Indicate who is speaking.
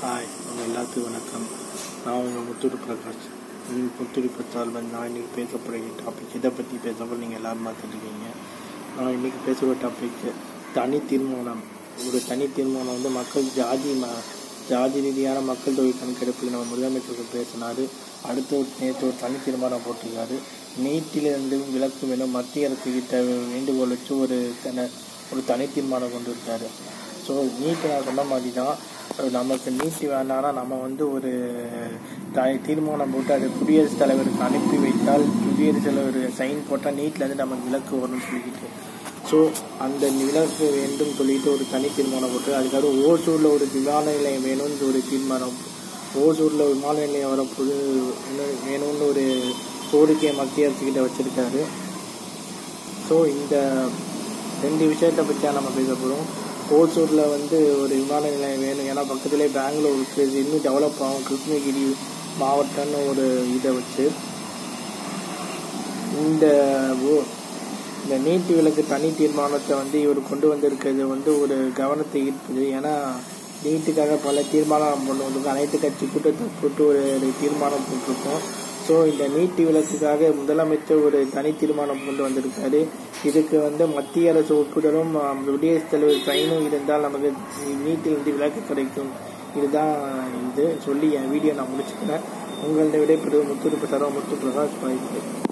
Speaker 1: hi உங்கள் எல்லாத்துக்கும் வணக்கம் நான் உங்கள் முத்துரு பிரகாஷ் ம், முத்துரு பிரசாத் வந்து நான் இன்றைக்கி பேச போகிற டாபிக் இதை பற்றி பேச போகிற நீங்கள் எல்லோரும் பார்த்துருக்கீங்க நான் இன்றைக்கி பேசுகிற டாபிக் தனி தீர்மானம் ஒரு தனி தீர்மானம் வந்து மக்கள் ஜாதி ம ஜாதி ரீதியான மக்கள் தொகை கணக்கெடுப்பில் நம்ம முதலமைச்சர் பேசினார் அடுத்து ஒரு நேற்று ஒரு தனி தீர்மானம் போட்டிருக்காரு நீட்டிலிருந்து விலக்கு வேணும் மத்திய அரசு கிட்ட வேண்டுகோள் வச்சு ஒரு தன ஒரு தனி தீர்மானம் கொண்டு இருக்காரு ஸோ நீட்டு நான் சொன்ன மாதிரி தான் நமக்கு நீட்டு வேண்டாம்னா நம்ம வந்து ஒரு த தீர்மானம் போட்டு அது குடியரசுத் தலைவருக்கு அனுப்பி வைத்தால் குடியரசுத் தலைவர் சைன் போட்டால் நீட்லேருந்து நமக்கு விலக்கு வரும்னு சொல்லிக்கிட்டு ஸோ அந்த விலக்கு வேண்டும் சொல்லிட்டு ஒரு தனி தீர்மானம் போட்டு அதுக்காக ஓசூரில் ஒரு விமான நிலையம் வேணும்னு ஒரு தீர்மானம் ஓசூரில் விமான நிலையம் வரப்போது வேணும்னு ஒரு கோரிக்கையை மத்திய அரசுக்கிட்ட வச்சுருக்காரு ஸோ இந்த ரெண்டு விஷயத்தை பற்றி நம்ம பேச போகிறோம் ஓசூரில் வந்து ஒரு விமான நிலையம் வேணும் ஏன்னா பக்கத்துலேயே பெங்களூர் இருக்குது இன்னும் டெவலப் ஆகும் கிருஷ்ணகிரி மாவட்டம்னு ஒரு இதை வச்சு இந்த ஓ- இந்த நீட்டு விலக்கு தனி தீர்மானத்தை வந்து இவர் கொண்டு வந்திருக்கிறது வந்து ஒரு கவனத்தை ஈர்ப்புது ஏன்னா நீட்டுக்காக பல தீர்மானம் கொண்டு வந்திருக்கோம் அனைத்து கட்சி கூட்டத்தை போட்டு ஒரு தீர்மானம் போட்டிருக்கோம் ஸோ இந்த நீட்டு விலக்குக்காக முதலமைச்சர் ஒரு தனி தீர்மானம் கொண்டு வந்திருக்காரு இதுக்கு வந்து மத்திய அரசு ஒப்புதலும் ஆம், குடியரசுத் தலைவர் சைனும் இருந்தால் நமக்கு நீட்டிலிருந்து விலக்கு கிடைக்கும் இதுதான் இது சொல்லி என் வீடியோ நான் முடிச்சுக்கிறேன் உங்களிடம் விடைபெறுவது முத்து பிரசாரம் முத்து பிரகாஷ் பாய்க்கு